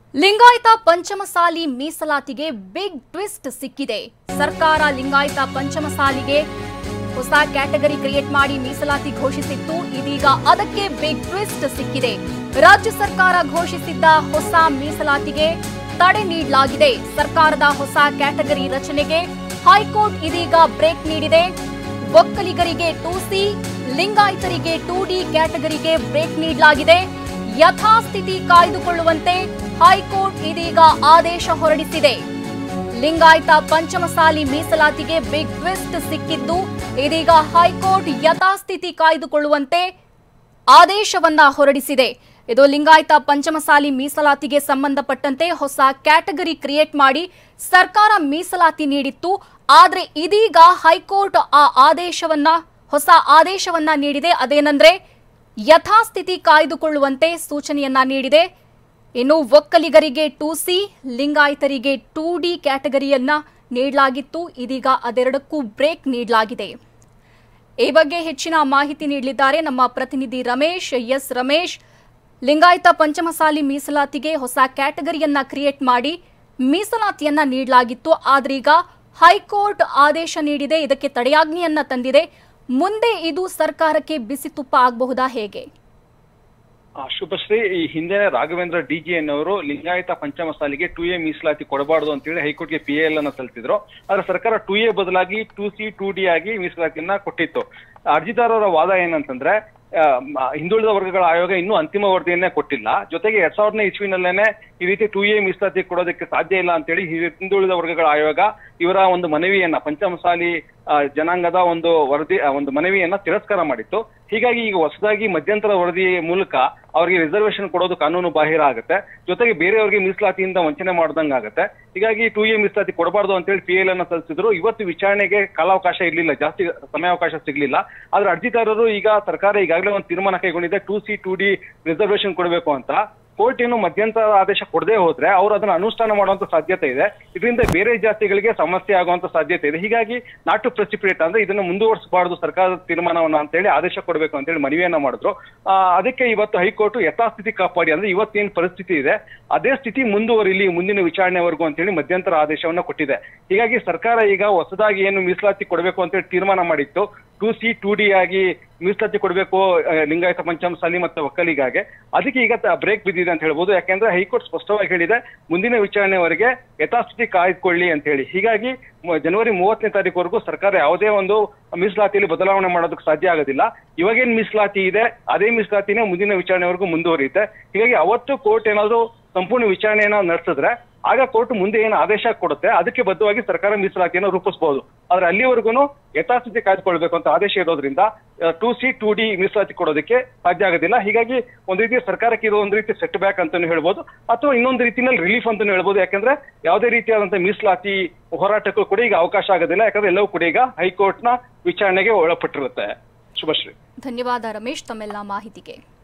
ಲಿಂಗಾಯತ ಪಂಚಮಸಾಲಿ ಮೀಸಲಾತಿಗೆ big twist ಸಿಕ್ಕಿದೆ ಸರ್ಕಾರ ಲಿಂಗಾಯತ ಪಂಚಮಸಾಲಿಗೆ ಹೊಸ ಕ್ಯಾಟಗರಿ ಕ್ರಿಯೇಟ್ ಮಾಡಿ ಮೀಸಲಾತಿ ಘೋಷಿಸಿತ್ತು ಇದೀಗ ಅದಕ್ಕೆ ಬಿಗ್ ಟ್ವಿಸ್ಟ್ ಸಿಕ್ಕಿದೆ ರಾಜ್ಯ ಸರ್ಕಾರ ಘೋಷಿಸಿದ್ದ ಹೊಸ ಮೀಸಲಾತಿಗೆ ತಡೆ ನೀಡಲಾಗಿದೆ ಸರ್ಕಾರದ ಹೊಸ ಕ್ಯಾಟಗರಿ ರಚನೆಗೆ ಹೈಕೋರ್ಟ್ ಇದೀಗ ಬ್ರೇಕ್ ನೀಡಿದೆ ಒಕ್ಕಲಿಗರಿಗೆ ಟೂ ಸಿ ಲಿಂಗಾಯತರಿಗೆ ಟೂ ಡಿ ಕ್ಯಾಟಗರಿಗೆ ಬ್ರೇಕ್ ನೀಡಲಾಗಿದೆ ಯಥಾಸ್ಥಿತಿ ಕಾಯ್ದುಕೊಳ್ಳುವಂತೆ ಹೈಕೋರ್ಟ್ ಇದೀಗ ಆದೇಶ ಹೊರಡಿಸಿದೆ ಲಿಂಗಾಯತ ಪಂಚಮಸಾಲಿ ಮೀಸಲಾತಿಗೆ ಬಿಗ್ ಟ್ವಿಸ್ಟ್ ಸಿಕ್ಕಿದ್ದು ಇದೀಗ ಹೈಕೋರ್ಟ್ ಯಥಾಸ್ಥಿತಿ ಕಾಯ್ದುಕೊಳ್ಳುವಂತೆ ಆದೇಶವನ್ನ ಹೊರಡಿಸಿದೆ ಇದು ಲಿಂಗಾಯತ ಪಂಚಮಸಾಲಿ ಮೀಸಲಾತಿಗೆ ಸಂಬಂಧಪಟ್ಟಂತೆ ಹೊಸ ಕ್ಯಾಟಗರಿ ಕ್ರಿಯೇಟ್ ಮಾಡಿ ಸರ್ಕಾರ ಮೀಸಲಾತಿ ನೀಡಿತ್ತು ಆದ್ರೆ ಇದೀಗ ಹೈಕೋರ್ಟ್ ಆ ಆದೇಶವನ್ನ ಹೊಸ ಆದೇಶವನ್ನ ನೀಡಿದೆ ಅದೇನಂದ್ರೆ ಯಥಾಸ್ಥಿತಿ ಕಾಯ್ದುಕೊಳ್ಳುವಂತೆ ಸೂಚನೆಯನ್ನ ನೀಡಿದೆ ಇನ್ನು ಒಕ್ಕಲಿಗರಿಗೆ ಟೂ ಸಿ ಲಿಂಗಾಯತರಿಗೆ ಟೂ ಡಿ ಕ್ಯಾಟಗರಿಯನ್ನ ನೀಡಲಾಗಿತ್ತು ಇದೀಗ ಅದೆರಡಕ್ಕೂ ಬ್ರೇಕ್ ನೀಡಲಾಗಿದೆ ಈ ಬಗ್ಗೆ ಹೆಚ್ಚಿನ ಮಾಹಿತಿ ನೀಡಲಿದ್ದಾರೆ ನಮ್ಮ ಪ್ರತಿನಿಧಿ ರಮೇಶ್ ಎಸ್ ರಮೇಶ್ ಲಿಂಗಾಯತ ಪಂಚಮಸಾಲಿ ಮೀಸಲಾತಿಗೆ ಹೊಸ ಕ್ಯಾಟಗರಿಯನ್ನ ಕ್ರಿಯೇಟ್ ಮಾಡಿ ಮೀಸಲಾತಿಯನ್ನ ನೀಡಲಾಗಿತ್ತು ಆದ್ರೀಗ ಹೈಕೋರ್ಟ್ ಆದೇಶ ನೀಡಿದೆ ಇದಕ್ಕೆ ತಡೆಯಾಜ್ಞೆಯನ್ನ ತಂದಿದೆ ಮುಂದೆ ಇದು ಸರ್ಕಾರಕ್ಕೆ ಬಿಸಿ ತುಪ್ಪ ಆಗಬಹುದಾ ಹೇಗೆ ಆ, ಶುಭಶ್ರೀ ಈ ಹಿಂದೆ ರಾಘವೇಂದ್ರ ಡಿಜಿ ಅನ್ನೋರು ಲಿಂಗಾಯತ ಪಂಚಮಸಾಲಿಗೆ ಟೂ ಎ ಮೀಸಲಾತಿ ಕೊಡಬಾರ್ದು ಅಂತೇಳಿ ಹೈಕೋರ್ಟ್ಗೆ ಪಿ ಎಲ್ ಅನ್ನ ಸಲ್ಲಿಸಿದ್ರು ಆದ್ರೆ ಸರ್ಕಾರ ಟೂ ಎ ಬದಲಾಗಿ ಟೂ ಸಿ ಟೂ ಡಿ ಆಗಿ ಮೀಸಲಾತಿಯನ್ನ ಕೊಟ್ಟಿತ್ತು ಅರ್ಜಿದಾರರ ವಾದ ಏನಂತಂದ್ರೆ ಆ, ಮ- ಹಿಂದುಳಿದ ವರ್ಗಗಳ ಆಯೋಗ ಇನ್ನೂ ಅಂತಿಮ ವರದಿಯನ್ನೇ ಕೊಟ್ಟಿಲ್ಲ ಜೊತೆಗೆ ಎರಡ್ ಸಾವಿರನೇ ಇಸ್ವಿನಲ್ಲೇನೆ ಈ ರೀತಿ ಟೂ ಎ ಮೀಸಲಾತಿ ಕೊಡೋದಕ್ಕೆ ಸಾಧ್ಯ ಇಲ್ಲ ಅಂತೇಳಿ ಹಿ- ಹಿಂದುಳಿದ ವರ್ಗಗಳ ಆಯೋಗ ಇವರ ಒಂದು ಮನವಿಯನ್ನ ಪಂಚಮಸಾಲಿ ಆ, ಜನಾಂಗದ ಒಂದು ವರದಿ ಆ, ಒಂದು ಮನವಿಯನ್ನ ತಿರಸ್ಕಾರ ಮಾಡಿತ್ತು ಹೀಗಾಗಿ ಈಗ ಹೊಸದಾಗಿ ಮಧ್ಯಂತರ ವರದಿ ಮೂಲಕ ಅವರಿಗೆ ರಿಸರ್ವೇಶನ್ ಕೊಡೋದು ಕಾನೂನು ಬಾಹಿರ ಆಗುತ್ತೆ ಜೊತೆಗೆ ಬೇರೆಯವರಿಗೆ ಮೀಸಲಾತಿಯಿಂದ ವಂಚನೆ ಮಾಡ್ದಂಗ ಆಗುತ್ತೆ ಹೀಗಾಗಿ ಟೂ ಎ ಮೀಸಲಾತಿ ಕೊಡಬಾರ್ದು ಅಂತೇಳಿ ಪಿ ಎಲ್ ಅನ್ನ ಸಲ್ಲಿಸಿದ್ರು ಇವತ್ತು ವಿಚಾರಣೆಗೆ ಕಾಲಾವಕಾಶ ಇರಲಿಲ್ಲ ಜಾಸ್ತಿ ಸಮಯಾವಕಾಶ ಸಿಗ್ಲಿಲ್ಲ ಆದ್ರೆ ಅರ್ಜಿದಾರರು ಈಗ ಸರ್ಕಾರ ಈಗಾಗಲೇ ಒಂದು ತೀರ್ಮಾನ ಕೈಗೊಂಡಿದೆ two C two D reservation ಕೊಡಬೇಕು ಅಂತ ಕೋರ್ಟ್ ಏನು ಮಧ್ಯಂತರ ಆದೇಶ ಕೊಡದೆ ಹೋದ್ರೆ ಅವರು ಅದನ್ನ ಅನುಷ್ಠಾನ ಮಾಡುವಂತ ಸಾಧ್ಯತೆ ಇದೆ ಇದರಿಂದ ಬೇರೆ ಜಾತಿಗಳಿಗೆ ಸಮಸ್ಯೆ ಆಗುವಂತ ಸಾಧ್ಯತೆ ಇದೆ ಹೀಗಾಗಿ ನಾಟ್ ಟು ಪ್ರೆಸಿಪಿರೇಟ್ ಅಂದ್ರೆ ಇದನ್ನ ಮುಂದುವರಿಸಬಾರದು ಸರ್ಕಾರದ ತೀರ್ಮಾನವನ್ನ ಅಂತೇಳಿ ಆದೇಶ ಕೊಡಬೇಕು ಅಂತೇಳಿ ಮನವಿಯನ್ನ ಮಾಡಿದ್ರು ಆ, ಅದಕ್ಕೆ ಇವತ್ತು ಹೈಕೋರ್ಟ್ ಯಥಾಸ್ಥಿತಿ ಕಾಪಾಡಿ ಅಂದ್ರೆ ಇವತ್ತೇನ್ ಪರಿಸ್ಥಿತಿ ಇದೆ ಅದೇ ಸ್ಥಿತಿ ಮುಂದುವರಿಲಿ ಮುಂದಿನ ವಿಚಾರಣೆವರೆಗೂ ಅಂತೇಳಿ ಮಧ್ಯಂತರ ಆದೇಶವನ್ನ ಕೊಟ್ಟಿದೆ ಹೀಗಾಗಿ ಸರ್ಕಾರ ಈಗ ಹೊಸದಾಗಿ ಏನು ಮೀಸಲಾತಿ ಕೊಡಬೇಕು ಅಂತೇಳಿ ತೀರ್ಮಾನ ಮಾಡಿತ್ತು ಟೂ ಸಿ ಟೂ ಡಿ ಆಗಿ ಮೀಸಲಾತಿ ಕೊಡಬೇಕು ಆ, ಲಿಂಗಾಯತ ಪಂಚಮಸಾಲಿ ಮತ್ತು ಒಕ್ಕಲಿಗಾಗೆ ಅದಕ್ಕೆ ಈಗ ಬ್ರೇಕ್ ಬಿದ್ದಿದೆ ಅಂತ ಹೇಳ್ಬೋದು ಯಾಕೆಂದ್ರೆ ಹೈಕೋರ್ಟ್ ಸ್ಪಷ್ಟವಾಗಿ ಹೇಳಿದೆ ಮುಂದಿನ ವಿಚಾರಣೆವರೆಗೆ ಯಥಾಸ್ಥಿತಿ ಕಾಯ್ದುಕೊಳ್ಳಿ ಅಂತ ಹೇಳಿ ಹೀಗಾಗಿ ಮ- ಜನವರಿ ಮೂವತ್ತನೇ ತಾರೀಕುವರೆಗೂ ಸರ್ಕಾರ ಯಾವುದೇ ಒಂದು ಮೀಸಲಾತಿಯಲ್ಲಿ ಬದಲಾವಣೆ ಮಾಡೋದಕ್ಕೆ ಸಾಧ್ಯ ಆಗೋದಿಲ್ಲ ಇವಾಗೇನ್ ಮೀಸಲಾತಿ ಇದೆ ಅದೇ ಮೀಸಲಾತಿನೇ ಮುಂದಿನ ವಿಚಾರಣೆವರೆಗೂ ಮುಂದುವರಿಯುತ್ತೆ ಹೀಗಾಗಿ ಅವತ್ತು ಕೋರ್ಟ್ ಏನಾದ್ರು ಸಂಪೂರ್ಣ ವಿಚಾರಣೆಯನ್ನ ನಡೆಸಿದ್ರೆ ಆಗ ಕೋರ್ಟ್ ಮುಂದೆ ಏನು ಆದೇಶ ಕೊಡುತ್ತೆ ಅದಕ್ಕೆ ಬದ್ಧವಾಗಿ ಸರ್ಕಾರ ಮೀಸಲಾತಿಯನ್ನು ರೂಪಿಸಬಹುದು ಆದ್ರೆ ಅಲ್ಲಿವರೆಗೂ ಯಥಾಸ್ಥಿತಿ ಕಾಯ್ದುಕೊಳ್ಬೇಕು ಅಂತ ಆದೇಶ ಇರೋದ್ರಿಂದ ಟೂ ಸಿ ಟೂ ಡಿ ಮೀಸಲಾತಿ ಕೊಡೋದಕ್ಕೆ ಸಾಧ್ಯ ಆಗೋದಿಲ್ಲ ಹೀಗಾಗಿ ಒಂದ್ ರೀತಿ ಸರ್ಕಾರಕ್ಕೆ ಇದು ಒಂದು ರೀತಿ ಸೆಟ್ ಬ್ಯಾಕ್ ಅಂತಾನು ಹೇಳ್ಬೋದು ಅಥವಾ ಇನ್ನೊಂದು ರೀತಿನಲ್ಲಿ ರಿಲೀಫ್ ಅಂತಾನು ಹೇಳ್ಬೋದು ಯಾಕಂದ್ರೆ ಯಾವುದೇ ರೀತಿಯಾದಂತಹ ಮೀಸಲಾತಿ ಹೋರಾಟಕ್ಕೂ ಕೂಡ ಈಗ ಅವಕಾಶ ಆಗೋದಿಲ್ಲ ಯಾಕಂದ್ರೆ ಎಲ್ಲವೂ ಕೂಡ ಈಗ ಹೈಕೋರ್ಟ್ ನ ವಿಚಾರಣೆಗೆ ಒಳಪಟ್ಟಿರುತ್ತೆ ಶುಭಶ್ರೀ ಧನ್ಯವಾದ ರಮೇಶ್ ತಮ್ಮೆಲ್ಲ ಮಾಹಿತಿಗೆ